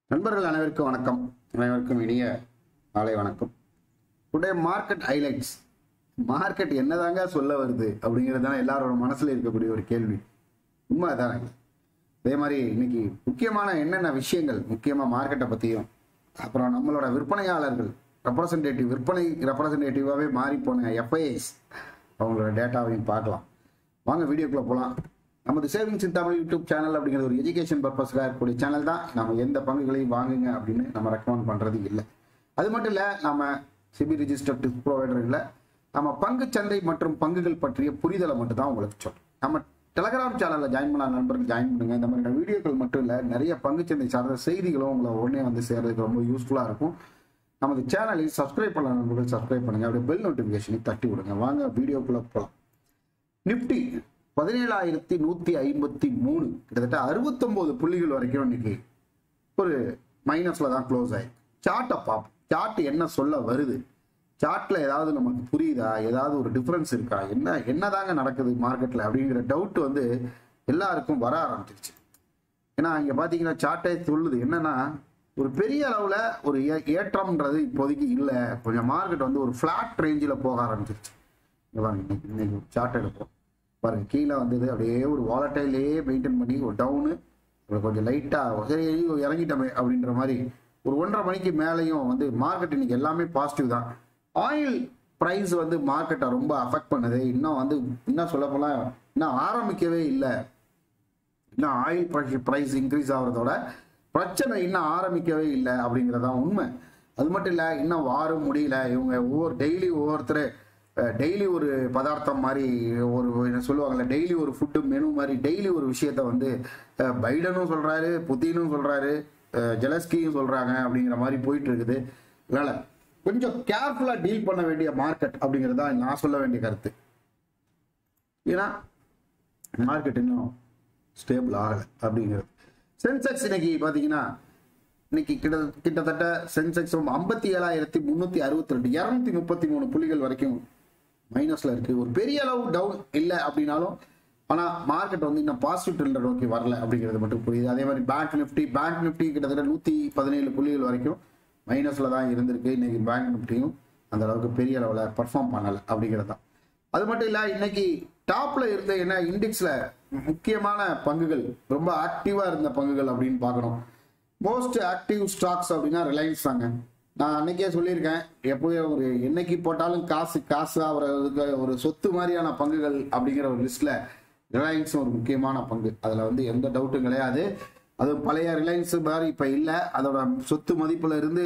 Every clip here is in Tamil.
நண்பர்கள் அனைவருக்கும் வணக்கம் அனைவருக்கும் இனிய மாலை வணக்கம் டுடே மார்க்கெட் ஹைலைட்ஸ் மார்க்கெட் என்னதாங்க சொல்ல வருது அப்படிங்கிறது தான் எல்லாரோட மனசுல இருக்கக்கூடிய ஒரு கேள்வி உண்மை அதானே அதே மாதிரி இன்னைக்கு முக்கியமான என்னென்ன விஷயங்கள் முக்கியமாக மார்க்கெட்டை பற்றியும் அப்புறம் நம்மளோட விற்பனையாளர்கள் ரெப்ரசன்டேட்டிவ் விற்பனை ரெப்ரசன்டேட்டிவாகவே மாறி போன எஃப்ஐஎஸ் அவங்களோட டேட்டாவையும் பார்க்கலாம் வாங்க வீடியோக்குள்ளே போகலாம் நமது savings in Tamil YouTube channel அப்படிங்கிறது ஒரு எஜுகேஷன் பர்பஸ்க்காக இருக்கக்கூடிய சேனல் தான் நம்ம எந்த பங்குகளையும் வாங்குங்க அப்படின்னு நம்ம ரெக்கமெண்ட் பண்ணுறது இல்லை அது மட்டும் இல்லை நம்ம சிபி ரிஜிஸ்டர் டிப் ப்ரொவைடர் இல்லை நம்ம பங்கு சந்தை மற்றும் பங்குகள் பற்றிய புரிதலை மட்டும் தான் உங்களுக்கு சொல்றோம் நம்ம டெலகிராம் சேனலில் ஜாயின் பண்ண நண்பர்கள் ஜாயின் பண்ணுங்க இந்த மாதிரி வீடியோக்கள் மட்டும் இல்லை நிறைய பங்குச்சந்தை சார்ந்த செய்திகளும் உங்களை உடனே வந்து சேர்றதுக்கு ரொம்ப யூஸ்ஃபுல்லாக இருக்கும் நமது சேனலை சப்ஸ்கிரைப் பண்ண நண்பர்கள் சப்ஸ்கிரைப் பண்ணுங்க அப்படியே பெல் நோட்டிஃபிகேஷனை தட்டி விடுங்க வாங்க வீடியோக்குள்ளே போகலாம் நிப்டி பதினேழாயிரத்தி நூற்றி ஐம்பத்தி மூணு கிட்டத்தட்ட அறுபத்தொம்போது புள்ளிகள் வரைக்கும் இன்னைக்கு ஒரு மைனஸ்ல தான் க்ளோஸ் ஆயிருக்கு சார்ட்டை பார்ப்போம் சார்ட் என்ன சொல்ல வருது சார்ட்ல ஏதாவது நமக்கு புரியுதா ஏதாவது ஒரு டிஃபரன்ஸ் இருக்கா என்ன என்னதாங்க நடக்குது மார்க்கெட்ல அப்படிங்கிற டவுட் வந்து எல்லாருக்கும் வர ஆரம்பிச்சிருச்சு ஏன்னா இங்க பாத்தீங்கன்னா சார்ட்டே சொல்லுது என்னன்னா ஒரு பெரிய அளவுல ஒரு ஏ- ஏற்றம்ன்றது இப்போதைக்கு இல்லை கொஞ்சம் மார்க்கெட் வந்து ஒரு ஃபிளாட் ரேஞ்சில் போக ஆரம்பிச்சிருச்சு இங்க பாருங்க இன்னைக்கு இன்னைக்கு சார்ட் எடுப்போம் பாருங்க கீழே வந்தது அப்படியே ஒரு வாலட்டைலே மெயின்டைன் பண்ணி ஒரு டவுனு கொஞ்சம் லைட்டாக சரி இறங்கிட்டோமே அப்படின்ற மாதிரி ஒரு ஒன்றரை மணிக்கு மேலேயும் வந்து மார்க்கெட் இன்னைக்கு எல்லாமே பாசிட்டிவ் தான் ஆயில் ப்ரைஸ் வந்து மார்க்கெட்டை ரொம்ப அஃபெக்ட் பண்ணுது இன்னும் வந்து இன்னும் சொல்ல போனால் இன்னும் ஆரம்பிக்கவே இல்லை இன்னும் ஆயில் ப்ரைஸ் ப்ரைஸ் இன்க்ரீஸ் ஆகிறதோட பிரச்சனை இன்னும் ஆரம்பிக்கவே இல்லை அப்படிங்கிறதான் உண்மை அது மட்டும் இல்லை இன்னும் வாரம் முடியல இவங்க ஒவ்வொரு டெய்லி ஒவ்வொருத்தர் டெய்லி ஒரு பதார்த்தம் மாதிரி ஒரு என்ன சொல்லுவாங்கல்ல டெய்லி ஒரு ஃபுட்டு மெனு மாதிரி டெய்லி ஒரு விஷயத்த வந்து அஹ், பைடனும் சொல்றாரு புத்தினும் சொல்றாரு அஹ், ஜெலஸ்கியும் சொல்றாங்க அப்படிங்கிற மாதிரி போயிட்டு இருக்குது அதனால கொஞ்சம் கேர்ஃபுல்லா டீல் பண்ண வேண்டிய மார்க்கெட் அப்படிங்கிறது தான் நான் சொல்ல வேண்டிய கருத்து ஏன்னா மார்க்கெட் இன்னும் ஸ்டேபிள் ஆகலை அப்படிங்கிறது சென்செக்ஸ் இன்னைக்கு பார்த்தீங்கன்னா இன்னைக்கு கிட்ட கிட்டத்தட்ட சென்செக்ஸ் ஐம்பத்தி ஏழாயிரத்தி முந்நூற்றி அறுபத்தி ரெண்டு இரநூத்தி முப்பத்தி மூணு புள்ளிகள் வரைக்கும் மைனஸ்ல இருக்கு ஒரு பெரிய அளவு டவுன் இல்லை அப்படின்னாலும் ஆனால் மார்க்கெட் வந்து இன்னும் பாசிட்டிவ் ட்ரெண்டை நோக்கி வரல அப்படிங்கிறது மட்டும் புரியுது அதே மாதிரி பேங்க் நிஃப்டி பேங்க் நிஃப்டி கிட்டத்தட்ட நூற்றி பதினேழு புள்ளிகள் வரைக்கும் மைனஸ்ல தான் இருந்திருக்கு இன்னைக்கு பேங்க் நிஃப்டியும் அந்த அளவுக்கு பெரிய அளவில் பர்ஃபார்ம் பண்ணலை அப்படிங்கிறது தான் அது மட்டும் இல்ல இன்னைக்கு டாப்ல இருந்த என்ன இண்டெக்ஸ்ல முக்கியமான பங்குகள் ரொம்ப ஆக்டிவா இருந்த பங்குகள் அப்படின்னு பார்க்கணும் மோஸ்ட் ஆக்டிவ் ஸ்டாக்ஸ் அப்படின்னா ரிலையன்ஸ் தாங்க நான் அன்னைக்கே சொல்லியிருக்கேன் எப்போயும் ஒரு என்னைக்கு போட்டாலும் காசு காசு ஆகிற ஒரு சொத்து மாதிரியான பங்குகள் அப்படிங்கிற ஒரு லிஸ்ட்ல ரிலையன்ஸ் ஒரு முக்கியமான பங்கு அதுல வந்து எந்த டவுட்டும் கிடையாது அது பழைய ரிலையன்ஸ் மாதிரி இப்ப இல்லை அதோட சொத்து மதிப்புல இருந்து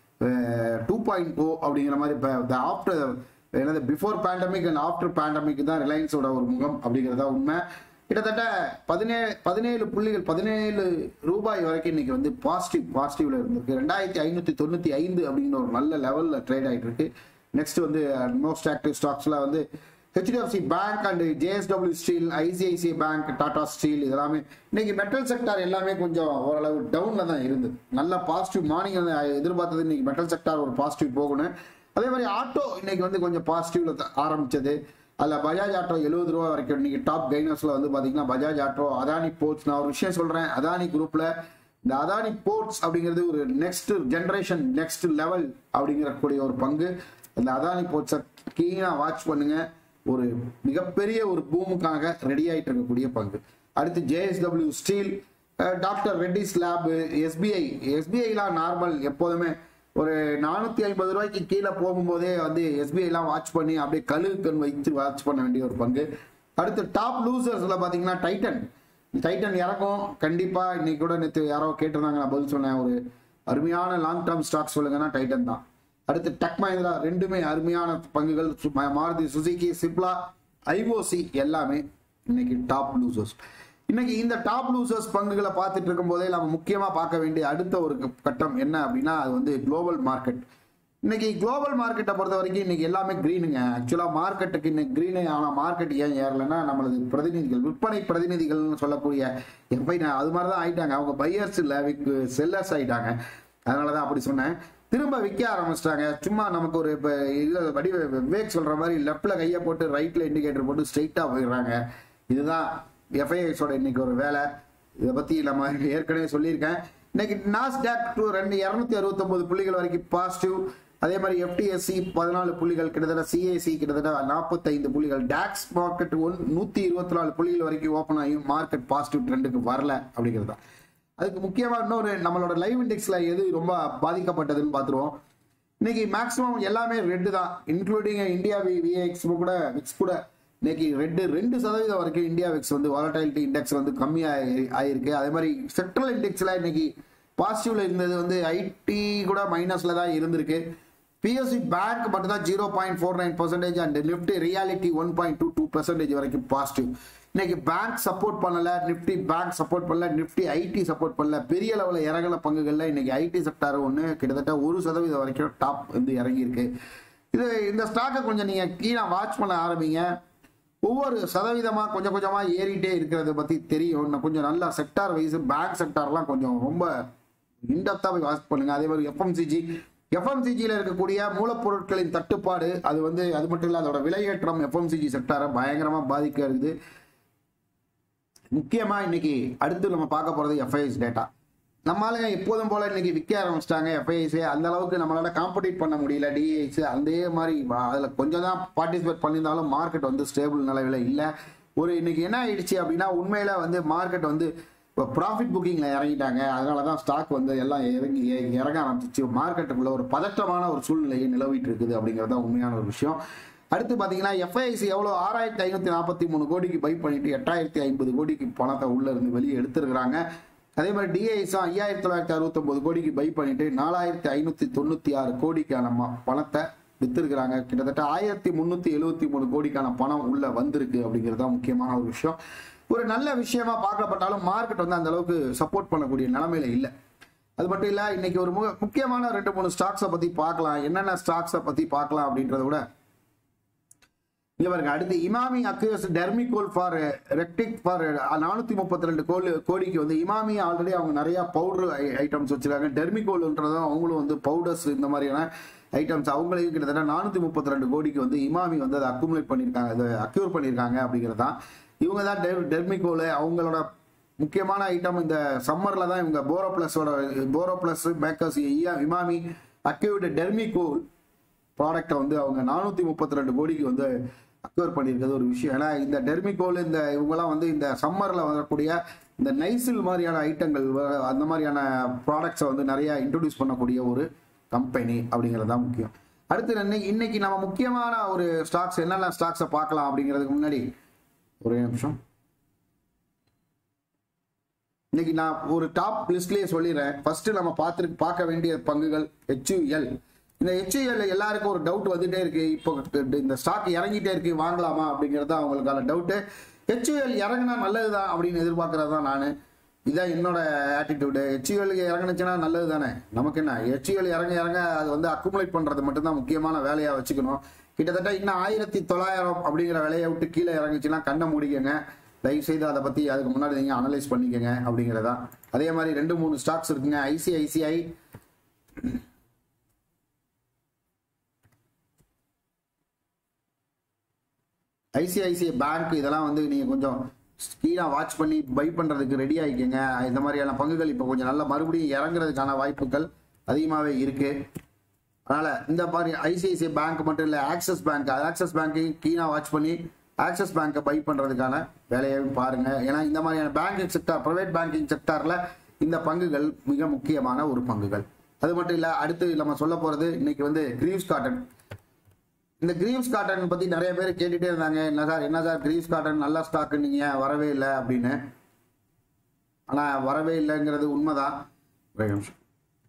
டூ பாயிண்ட் ஓ அப்படிங்கிற மாதிரி இப்போ ஆஃப்டர் என்னது before pandemic and after pandemic தான் ரிலையன்ஸோட ஒரு முகம் அப்படிங்கிறது தான் உண்மை கிட்டத்தட்ட பதினேழு பதினேழு புள்ளிகள் பதினேழு ரூபாய் வரைக்கும் இன்னைக்கு வந்து பாசிட்டிவ் பாசிட்டிவ்ல இருந்திருக்கு ரெண்டாயிரத்தி ஐநூத்தி தொண்ணூத்தி ஐந்து அப்படிங்கிற ஒரு நல்ல லெவல்ல ட்ரேட் ஆயிட்டு இருக்கு நெக்ஸ்ட் வந்து மோஸ்ட் ஆக்டிவ் ஸ்டாக்ஸ்ல வந்து HDFC bank and JSW steel ICICI bank Tata steel இதெல்லாமே இன்னைக்கு மெட்டல் செக்டார் எல்லாமே கொஞ்சம் ஓரளவு டவுன்ல தான் இருந்தது நல்ல பாசிட்டிவ் மார்னிங் எதிர்பார்த்தது இன்னைக்கு மெட்டல் செக்டார் ஒரு பாசிட்டிவ் போகணும் அதே மாதிரி ஆட்டோ இன்னைக்கு வந்து கொஞ்சம் பாசிட்டிவ்ல ஆரம்பிச்சது அதில் பஜாஜ் ஆட்டோ எழுபது ரூபா வரைக்கும் இன்னைக்கு டாப் கைனர்ஸ்ல வந்து பாத்தீங்கன்னா பஜாஜ் ஆட்டோ அதானி போர்ட்ஸ் நான் ஒரு விஷயம் சொல்றேன் அதானி குரூப்ல இந்த அதானி போர்ட்ஸ் அப்படிங்கிறது ஒரு நெக்ஸ்ட் ஜெனரேஷன் நெக்ஸ்ட் லெவல் அப்படிங்கிற கூடிய ஒரு பங்கு அந்த அதானி போர்ட்ஸை கீழா வாட்ச் பண்ணுங்க ஒரு மிகப்பெரிய ஒரு பூமுக்காக ரெடி ஆயிட்டு இருக்கக்கூடிய பங்கு அடுத்து JSW steel doctor Reddy's lab SBI எஸ்பிஐலாம் நார்மல் எப்போதுமே ஒரு நானூத்தி ஐம்பது ரூபாய்க்கு கீழே போகும்போதே வந்து எஸ்பிஐலாம் வாட்ச் பண்ணி அப்படியே கழுகு கண் வைத்து வாட்ச் பண்ண வேண்டிய ஒரு பங்கு அடுத்து டாப் லூசர்ஸ்ல பாத்தீங்கன்னா டைட்டன் டைட்டன் இறக்கும் கண்டிப்பா இன்னைக்கு கூட நேற்று யாரோ கேட்டிருந்தாங்க நான் பதில் சொன்னேன் ஒரு அருமையான லாங் டேர்ம் ஸ்டாக் சொல்லுங்கன்னா டைட்டன் தான் அடுத்து டெக் மஹிந்திரா ரெண்டுமே அருமையான பங்குகள் சு- மா- மாருதி சுசுகி சிப்லா ஐஓசி எல்லாமே இன்னைக்கு டாப் லூசர்ஸ் இன்னைக்கு இந்த டாப் லூசர்ஸ் பங்குகளை பார்த்துட்டு இருக்கும் போதே நம்ம முக்கியமா பார்க்க வேண்டிய அடுத்த ஒரு க- கட்டம் என்ன அப்படின்னா அது வந்து குளோபல் மார்க்கெட் இன்னைக்கு குளோபல் மார்க்கெட்டை பொறுத்த வரைக்கும் இன்னைக்கு எல்லாமே கிரீனுங்க ஆக்சுவலா மார்க்கெட்டுக்கு இன்னைக்கு கிரீனு ஆனா மார்க்கெட் ஏன் ஏறலைன்னா நம்மளது பிரதிநிதிகள் விற்பனை பிரதிநிதிகள்னு சொல்லக்கூடிய எப்பை அது மாதிரி தான் ஆயிட்டாங்க அவங்க பையர்ஸ் இல்லை செல்லர்ஸ் ஆயிட்டாங்க அதனால தான் அப்படி சொன்னேன் திரும்ப விற்க ஆரம்பிச்சிட்டாங்க சும்மா நமக்கு ஒரு இப்போ இது வடிவ விவேக் சொல்ற மாதிரி லெஃப்ட்ல கையை போட்டு ரைட்ல இண்டிகேட்டர் போட்டு ஸ்ட்ரைட்டா போயிடுறாங்க இதுதான் எஃப்ஐஎஸோட இன்னைக்கு ஒரு வேலை இதை பத்தி நம்ம ஏற்கனவே சொல்லியிருக்கேன் இன்னைக்கு நாஸ்டாக் டூ ரெண்டு இரநூத்தி அறுபத்தொன்பது புள்ளிகள் வரைக்கும் பாசிட்டிவ் அதே மாதிரி எஃப்டிஎஸ்சி பதினாலு புள்ளிகள் கிட்டத்தட்ட சிஐசி கிட்டத்தட்ட நாற்பத்தைந்து புள்ளிகள் டாக்ஸ் மார்க்கெட் ஒன் நூத்தி இருபத்தி நாலு புள்ளிகள் வரைக்கும் ஓப்பன் ஆகியும் மார்க்கெட் பாசிட்டிவ் ட்ரெண்டுக்கு வரல அப்படிங்கிறது தான் அதுக்கு முக்கியமா இன்னொரு நம்மளோட லைவ் இண்டெக்ஸ்ல எது ரொம்ப பாதிக்கப்பட்டதுன்னு பார்த்துருவோம் இன்னைக்கு மேக்ஸிமம் எல்லாமே ரெட்டு தான் இன்க்ளூடிங் இந்தியா விஎக்ஸ் கூட விக்ஸ் கூட இன்னைக்கு ரெண்டு ரெண்டு சதவீதம் வரைக்கும் இந்தியா விக்ஸ் வந்து வாலடைலிட்டி இண்டெக்ஸ் வந்து கம்மியாக ஆயிருக்கு அதே மாதிரி சென்ட்ரல் இண்டெக்ஸ்ல இன்னைக்கு பாசிட்டிவ்ல இருந்தது வந்து ஐடி கூட மைனஸ்ல தான் இருந்திருக்கு பிஎஸ்சி பேங்க் மட்டும் தான் zero point four nine percentage and Nifty realty one point two two percentage வரைக்கும் பாசிட்டிவ் இன்னைக்கு பேங்க் சப்போர்ட் பண்ணல நிஃப்டி பேங்க் சப்போர்ட் பண்ணல நிஃப்டி ஐடி சப்போர்ட் பண்ணல பெரிய லெவலில் இறங்கின பங்குகள்ல இன்னைக்கு ஐடி செக்டார் ஒன்று கிட்டத்தட்ட ஒரு சதவீதம் வரைக்கும் டாப் வந்து இறங்கியிருக்கு இது இந்த ஸ்டாக்கை கொஞ்சம் நீங்க கீழே வாட்ச் பண்ண ஆரம்பிங்க ஒவ்வொரு சதவீதமா கொஞ்சம் கொஞ்சமா ஏறிட்டே இருக்கிறத பத்தி தெரியும் இன்னும் கொஞ்சம் நல்லா செக்டார் வைஸ் பேங்க் செக்டார்லாம் கொஞ்சம் ரொம்ப இன்டெப்தா போய் வாட்ச் பண்ணுங்க அதே மாதிரி எஃப்எம்சிஜி எஃப்எம்சிஜியில் இருக்கக்கூடிய மூலப்பொருட்களின் தட்டுப்பாடு அது வந்து அது மட்டும் இல்லை அதோட விலையேற்றம் எஃப்எம்சிஜி செக்டாரை பயங்கரமா பாதிக்க இருக்குது முக்கியமா இன்னைக்கு அடுத்து நம்ம பார்க்க போறது எஃப்ஐஎஸ் டேட்டா நம்மளால எப்போதும் போல இன்னைக்கு விற்க ஆரம்பிச்சிட்டாங்க எஃப்ஐஎஸ் அந்த அளவுக்கு நம்மளால காம்படிட் பண்ண முடியல டிஐஸ் அதே மாதிரி வ- அதுல கொஞ்சம் தான் பார்ட்டிசிபேட் பண்ணியிருந்தாலும் மார்க்கெட் வந்து ஸ்டேபிள் நிலவில் இல்லை ஒரு இன்னைக்கு என்ன ஆயிடுச்சு அப்படின்னா உண்மையில வந்து மார்க்கெட் வந்து இப்போ ப்ராஃபிட் புக்கிங்ல இறங்கிட்டாங்க அதனால தான் ஸ்டாக் வந்து எல்லாம் இறங்கி இறங்க ஆரம்பிச்சிச்சு மார்க்கெட்டுக்குள்ள ஒரு பதற்றமான ஒரு சூழ்நிலையை நிலவிட்டு இருக்குது அப்படிங்கிறது தான் உண்மையான ஒரு விஷயம் அடுத்து பார்த்தீங்கன்னா எஃப்ஐசி எவ்வளோ ஆறாயிரத்தி ஐநூற்றி நாற்பத்தி மூணு கோடிக்கு பை பண்ணிட்டு எட்டாயிரத்தி ஐம்பது கோடிக்கு பணத்தை உள்ள இருந்து வெளியே எடுத்துருக்குறாங்க அதே மாதிரி டிஐஸும் ஐயாயிரத்தி தொள்ளாயிரத்தி அறுபத்தொம்பது கோடிக்கு பை பண்ணிட்டு நாலாயிரத்தி ஐநூற்றி தொண்ணூற்றி ஆறு கோடிக்கான ம- பணத்தை வித்துருக்குறாங்க கிட்டத்தட்ட ஆயிரத்தி முந்நூற்றி எழுபத்தி மூணு கோடிக்கான பணம் உள்ள வந்திருக்கு அப்படிங்கிறது தான் முக்கியமான ஒரு விஷயம் ஒரு நல்ல விஷயமா பார்க்கப்பட்டாலும் மார்க்கெட் வந்து அந்த அளவுக்கு சப்போர்ட் பண்ணக்கூடிய நிலைமையில இல்லை அது மட்டும் இல்ல இன்னைக்கு ஒரு முக- முக்கியமான ரெண்டு மூணு ஸ்டாக்ஸை பத்தி பார்க்கலாம் என்னென்ன ஸ்டாக்ஸை பத்தி பார்க்கலாம் அப்படின்றத விட இங்க பாருங்க அடுத்து இமாமி அக்யூஸ் டெர்மிகோல் ஃபார் ரெக்டிக் ஃபார் நானூத்தி முப்பத்தி ரெண்டு கோடி கோடிக்கு வந்து இமாமி ஆல்ரெடி அவங்க நிறைய பவுடர் ஐட்டம்ஸ் வச்சிருக்காங்க டெர்மிகோல்ன்றதும் அவங்களும் வந்து பவுடர்ஸ் இந்த மாதிரியான ஐட்டம்ஸ் அவங்களையும் கிட்டத்தட்ட நானூத்தி முப்பத்தி ரெண்டு கோடிக்கு வந்து இமாமி வந்து அதை அக்குமுலேட் பண்ணியிருக்காங்க அதை அக்யூர் பண்ணியிருக்காங்க அப்படிங்கிறது தான் இவங்க தான் டெர் டெர்மிகோல் அவங்களோட முக்கியமான ஐட்டம் இந்த சம்மர்ல தான் இவங்க போரோ பிளஸோட Boro plus makers Emami acute Dermicool ப்ராடக்ட்டை வந்து அவங்க நானூற்றி முப்பத்தி ரெண்டு கோடிக்கு வந்து அக்வயர் பண்ணியிருக்கிறது ஒரு விஷயம் ஏன்னா இந்த டெர்மிகோல் இந்த இவங்கெல்லாம் வந்து இந்த சம்மரில் வரக்கூடிய இந்த நைசில் மாதிரியான ஐட்டங்கள் வ- அந்த மாதிரியான ப்ராடக்ட்ஸை வந்து நிறைய இன்ட்ரடியூஸ் பண்ணக்கூடிய ஒரு கம்பெனி அப்படிங்கிறது தான் முக்கியம் அடுத்து இன்னைக்கு இன்னைக்கு நம்ம முக்கியமான ஒரு ஸ்டாக்ஸ் என்னென்ன ஸ்டாக்ஸை பார்க்கலாம் அப்படிங்கிறதுக்கு முன்னாடி ஒரே நிமிஷம் இன்னைக்கு நான் ஒரு டாப் லிஸ்ட்லயே சொல்லிடுறேன் ஃபர்ஸ்ட் நம்ம பார்த்து பார்க்க வேண்டிய பங்குகள் ஹெச்யூஎல் இந்த ஹெச்யூஎல் எல்லாருக்கும் ஒரு டவுட் வந்துட்டே இருக்கு இப்போ இந்த ஸ்டாக் இறங்கிட்டே இருக்கு வாங்கலாமா அப்படிங்கிறது தான் அவங்களுக்கான டவுட்டு ஹெச்யூஎல் இறங்கினா நல்லதுதான் அப்படின்னு எதிர்பார்க்கறது தான் நான் இதான் என்னோட ஆட்டிடியூடு ஹெச்யூஎல் இறங்குனுச்சுன்னா நல்லது தானே நமக்கு என்ன ஹெச்யூஎல் இறங்க இறங்க அது வந்து அக்குமுலேட் பண்றது மட்டும்தான் முக்கியமான வேலையா வச்சுக்கணும் கிட்டத்தட்ட இன்னும் ஆயிரத்தி தொள்ளாயிரம் அப்படிங்கிற விலையை விட்டு கீழே இறங்குச்சுன்னா கண்ணை முடிக்கங்க தயவு செய்து அதை பத்தி அதுக்கு முன்னாடி நீங்க அனலைஸ் பண்ணிக்கங்க அப்படிங்கிறதா அதே மாதிரி ரெண்டு மூணு ஸ்டாக்ஸ் இருக்குங்க ஐசிஐசிஐ ஐசிஐசிஐ பேங்க் இதெல்லாம் வந்து நீங்க கொஞ்சம் ஸ்கீனா வாட்ச் பண்ணி பை பண்றதுக்கு ரெடி ஆகிக்கங்க இந்த மாதிரியான பங்குகள் இப்போ கொஞ்சம் நல்லா மறுபடியும் இறங்குறதுக்கான வாய்ப்புகள் அதிகமாகவே இருக்கு அதனால இந்த மாதிரி ஐசிஐசிஐ பேங்க் மட்டும் இல்லை ஆக்சிஸ் பேங்க் ஆக்சிஸ் பேங்க்கையும் கீனா வாட்ச் பண்ணி ஆக்சிஸ் பேங்கை பை பண்றதுக்கான வேலையையும் பாருங்க ஏன்னா இந்த மாதிரியான பேங்கிங் செக்டார் பிரைவேட் பேங்கிங் செக்டார்ல இந்த பங்குகள் மிக முக்கியமான ஒரு பங்குகள் அது மட்டும் இல்ல அடுத்து நம்ம சொல்ல போறது இன்னைக்கு வந்து கிரீவ்ஸ் காட்டன் இந்த கிரீவ்ஸ் காட்டன் பத்தி நிறைய பேர் கேட்டுட்டே இருந்தாங்க என்ன சார் என்ன சார் கிரீவ்ஸ் காட்டன் நல்ல ஸ்டாக் நீங்க வரவே இல்லை அப்படின்னு ஆனா வரவே இல்லைங்கிறது உண்மைதான் ஒரே நிமிஷம்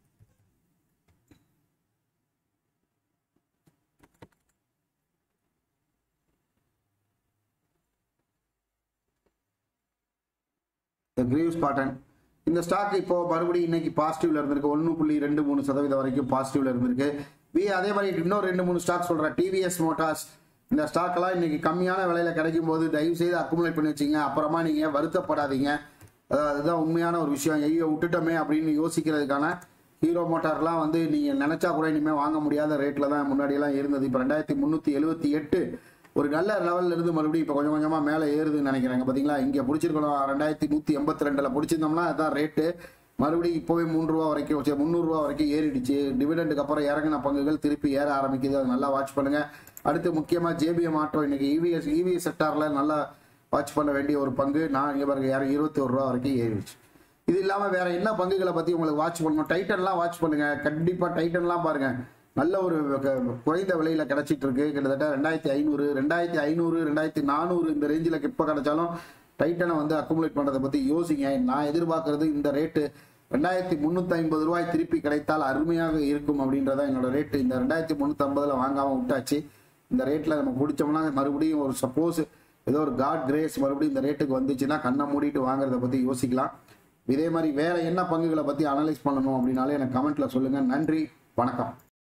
இந்த கிரீவ்ஸ் காட்டன் இந்த ஸ்டாக் இப்போ மறுபடியும் இன்னைக்கு பாசிட்டிவ்ல இருந்திருக்கு ஒன்று புள்ளி ரெண்டு மூணு சதவீதம் வரைக்கும் பாசிட்டிவ்ல இருந்திருக்கு வி அதே மாதிரி இன்னும் ரெண்டு மூணு ஸ்டாக் சொல்றேன் டிவிஎஸ் மோட்டார்ஸ் இந்த ஸ்டாக் எல்லாம் இன்னைக்கு கம்மியான விலையில கிடைக்கும் போது தயவு செய்து அக்குமுலேட் பண்ணி வச்சுங்க அப்புறமா நீங்க வருத்தப்படாதீங்க அதாவது அதுதான் உண்மையான ஒரு விஷயம் ஐயோ விட்டுட்டோமே அப்படின்னு யோசிக்கிறதுக்கான ஹீரோ மோட்டார்லாம் வந்து நீங்க நினைச்சா கூட இனிமே வாங்க முடியாத ரேட்ல தான் முன்னாடி எல்லாம் இருந்தது இப்போ ரெண்டாயிரத்தி முந்நூற்றி எழுபத்தி எட்டு ஒரு நல்ல லெவல்ல இருந்து மறுபடியும் இப்போ கொஞ்சம் கொஞ்சமா மேலே ஏறுதுன்னு நினைக்கிறாங்க பாத்தீங்களா இங்க பிடிச்சிருக்கணும் ரெண்டாயிரத்தி நூத்தி எண்பத்தி ரெண்டுல பிடிச்சிருந்தோம்னா அதான் ரேட்டு மறுபடியும் இப்போவே மூன்று ரூபா வரைக்கும் சரி, முந்நூறு ரூபா வரைக்கும் ஏறிடுச்சு டிவிடெண்டுக்கு அப்புறம் இறங்கின பங்குகள் திருப்பி ஏற ஆரம்பிக்குது அதை நல்லா வாட்ச் பண்ணுங்க அடுத்து முக்கியமா ஜேபிஎம் ஆட்டோ இன்னைக்கு இவிஎஸ் இவி செக்டார்ல நல்லா வாட்ச் பண்ண வேண்டிய ஒரு பங்கு நான் இங்க பாருங்க யாரும் இருபத்தி ஒரு ரூபா வரைக்கும் ஏறிடுச்சு இது இல்லாம வேற என்ன பங்குகளை பத்தி உங்களுக்கு வாட்ச் பண்ணணும் டைட்டன்லாம் வாட்ச் பண்ணுங்க கண்டிப்பா டைட்டன்லாம் பாருங்க நல்ல ஒரு க- குறைந்த விலையில கிடைச்சிட்டு இருக்கு கிட்டத்தட்ட ரெண்டாயிரத்தி ஐநூறு ரெண்டாயிரத்தி ஐநூறு ரெண்டாயிரத்தி நானூறு இந்த ரேஞ்சில் எப்போ கிடைச்சாலும் டைட்டனை வந்து அக்குமுலேட் பண்றதை பத்தி யோசிங்க நான் எதிர்பார்க்கறது இந்த ரேட்டு ரெண்டாயிரத்தி முந்நூற்றி ஐம்பது ரூபாய் திருப்பி கிடைத்தால் அருமையாக இருக்கும் அப்படின்றத என்னோட ரேட்டு இந்த ரெண்டாயிரத்தி முந்நூற்றி ஐம்பதுல வாங்காம விட்டாச்சு இந்த ரேட்ல நம்ம பிடிச்சோம்னா மறுபடியும் ஒரு சப்போஸ் ஏதோ ஒரு காட் கிரேஸ் மறுபடியும் இந்த ரேட்டுக்கு வந்துச்சுன்னா கண்ணை மூடிட்டு வாங்குறத பத்தி யோசிக்கலாம் இதே மாதிரி வேற என்ன பங்குகளை பத்தி அனலைஸ் பண்ணணும் அப்படின்னாலே எனக்கு கமெண்ட்ல சொல்லுங்க நன்றி வணக்கம்